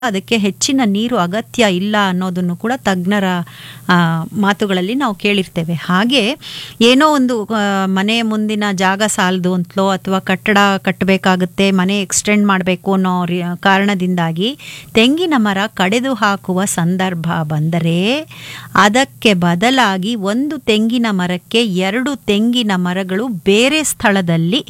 ಅದಕ್ಕೆ ಹೆಚ್ಚಿನ ನೀರು ಅಗತ್ಯ ಇಲ್ಲ ಅನ್ನೋದನ್ನು ಕೂಡ ತಜ್ಞರ ಆ, ಮಾತುಗಳಲ್ಲಿ ನಾವು ಕೇಳಿರ್ತೇವೆ ಹಾಗೆ ಏನೋ ಒಂದು ಆ, ಮನೆಯ ಮುಂದಿನ ಜಾಗ ಸಾಲದು ಅಂತಲೋ ಅಥವಾ ಕಟ್ಟಡ ಕಟ್ಟಬೇಕಾಗುತ್ತೆ ಮನೆ ಎಕ್ಸ್ಟೆಂಡ್ ಮಾಡಬೇಕು ಅನ್ನೋ ರಿ- ಕಾರಣದಿಂದಾಗಿ ತೆಂಗಿನ ಮರ ಕಡೆದು ಹಾಕುವ ಸಂದರ್ಭ ಬಂದರೆ ಅದಕ್ಕೆ ಬದಲಾಗಿ ಒಂದು ತೆಂಗಿನ ಮರಕ್ಕೆ ಎರಡು ತೆಂಗಿನ ಮರಗಳು ಬೇರೆ ಸ್ಥಳದಲ್ಲಿ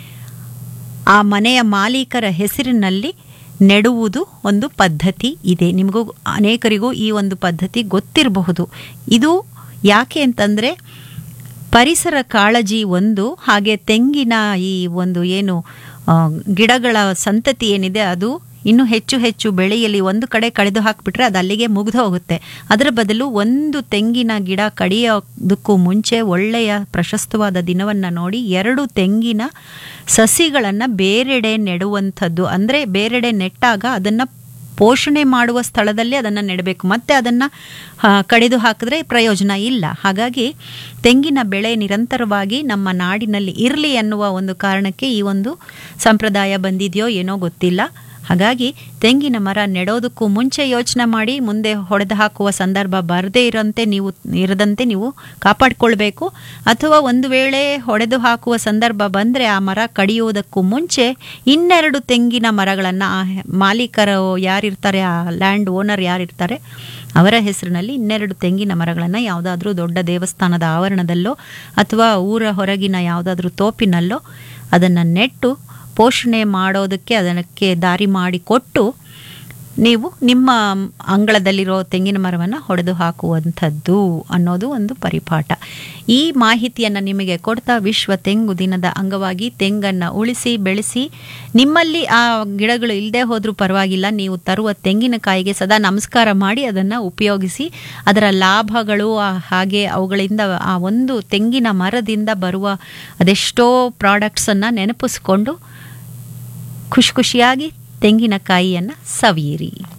ಆ ಮನೆಯ ಮಾಲೀಕರ ಹೆಸರಿನಲ್ಲಿ ನೆಡುವುದು ಒಂದು ಪದ್ಧತಿ ಇದೆ ನಿಮಗೂ ಅನೇಕರಿಗೂ ಈ ಒಂದು ಪದ್ಧತಿ ಗೊತ್ತಿರಬಹುದು ಇದು ಯಾಕೆ ಅಂತಂದರೆ ಪರಿಸರ ಕಾಳಜಿ ಒಂದು ಹಾಗೆ ತೆಂಗಿನ ಈ ಒಂದು ಏನು ಆ, ಗಿಡಗಳ ಸಂತತಿ ಏನಿದೆ ಅದು ಇನ್ನು ಹೆಚ್ಚು ಹೆಚ್ಚು ಬೆಳೆಯಲಿ ಒಂದು ಕಡೆ ಕಳೆದು ಹಾಕಿಬಿಟ್ರೆ ಅದು ಅಲ್ಲಿಗೆ ಮುಗಿದು ಹೋಗುತ್ತೆ ಅದರ ಬದಲು ಒಂದು ತೆಂಗಿನ ಗಿಡ ಕಡಿಯೋದಕ್ಕೂ ಮುಂಚೆ ಒಳ್ಳೆಯ ಪ್ರಶಸ್ತವಾದ ದಿನವನ್ನು ನೋಡಿ ಎರಡು ತೆಂಗಿನ ಸಸಿಗಳನ್ನು ಬೇರೆಡೆ ನೆಡುವಂಥದ್ದು ಅಂದರೆ ಬೇರೆಡೆ ನೆಟ್ಟಾಗ ಅದನ್ನು ಪೋಷಣೆ ಮಾಡುವ ಸ್ಥಳದಲ್ಲಿ ಅದನ್ನು ನೆಡಬೇಕು ಮತ್ತೆ ಅದನ್ನು ಕಡಿದು ಹಾಕಿದ್ರೆ ಪ್ರಯೋಜನ ಇಲ್ಲ ಹಾಗಾಗಿ ತೆಂಗಿನ ಬೆಳೆ ನಿರಂತರವಾಗಿ ನಮ್ಮ ನಾಡಿನಲ್ಲಿ ಇರಲಿ ಅನ್ನುವ ಒಂದು ಕಾರಣಕ್ಕೆ ಈ ಒಂದು ಸಂಪ್ರದಾಯ ಬಂದಿದೆಯೋ ಏನೋ ಗೊತ್ತಿಲ್ಲ ಹಾಗಾಗಿ ತೆಂಗಿನ ಮರ ನೆಡೋದಕ್ಕೂ ಮುಂಚೆ ಯೋಚನೆ ಮಾಡಿ ಮುಂದೆ ಹೊಡೆದು ಹಾಕುವ ಸಂದರ್ಭ ಬರದೇ ಇರೋಂತೆ ನೀವು ಇರದಂತೆ ನೀವು ಕಾಪಾಡಿಕೊಳ್ಬೇಕು ಅಥವಾ ಒಂದು ವೇಳೆ ಹೊಡೆದು ಹಾಕುವ ಸಂದರ್ಭ ಬಂದರೆ ಆ ಮರ ಕಡಿಯುವುದಕ್ಕೂ ಮುಂಚೆ ಇನ್ನೆರಡು ತೆಂಗಿನ ಮರಗಳನ್ನು ಆ ಮಾಲೀಕರು ಯಾರಿರ್ತಾರೆ ಆ ಲ್ಯಾಂಡ್ ಓನರ್ ಯಾರಿರ್ತಾರೆ ಅವರ ಹೆಸರಿನಲ್ಲಿ ಇನ್ನೆರಡು ತೆಂಗಿನ ಮರಗಳನ್ನು ಯಾವುದಾದ್ರೂ ದೊಡ್ಡ ದೇವಸ್ಥಾನದ ಆವರಣದಲ್ಲೋ ಅಥವಾ ಊರ ಹೊರಗಿನ ಯಾವುದಾದ್ರೂ ತೋಪಿನಲ್ಲೋ ಅದನ್ನು ನೆಟ್ಟು ಪೋಷಣೆ ಮಾಡೋದಕ್ಕೆ ಅದಕ್ಕೆ ದಾರಿ ಮಾಡಿ ಕೊಟ್ಟು ನೀವು ನಿಮ್ಮ ಅಂಗಳದಲ್ಲಿರೋ ತೆಂಗಿನ ಮರವನ್ನು ಹೊಡೆದು ಹಾಕುವಂಥದ್ದು ಅನ್ನೋದು ಒಂದು ಪರಿಪಾಠ ಈ ಮಾಹಿತಿಯನ್ನು ನಿಮಗೆ ಕೊಡ್ತಾ ವಿಶ್ವ ತೆಂಗು ದಿನದ ಅಂಗವಾಗಿ ತೆಂಗನ್ನು ಉಳಿಸಿ ಬೆಳೆಸಿ ನಿಮ್ಮಲ್ಲಿ ಆ ಗಿಡಗಳು ಇಲ್ಲದೆ ಹೋದರೂ ಪರವಾಗಿಲ್ಲ ನೀವು ತರುವ ತೆಂಗಿನಕಾಯಿಗೆ ಸದಾ ನಮಸ್ಕಾರ ಮಾಡಿ ಅದನ್ನು ಉಪಯೋಗಿಸಿ ಅದರ ಲಾಭಗಳು ಆ ಹಾಗೆ ಅವುಗಳಿಂದ ಆ ಒಂದು ತೆಂಗಿನ ಮರದಿಂದ ಬರುವ ಅದೆಷ್ಟೋ ಪ್ರಾಡಕ್ಟ್ಸನ್ನು ನೆನಪಿಸ್ಕೊಂಡು ಖುಷಿ ಖುಷಿಯಾಗಿ ತೆಂಗಿನಕಾಯಿಯನ್ನು ಸವಿಯಿರಿ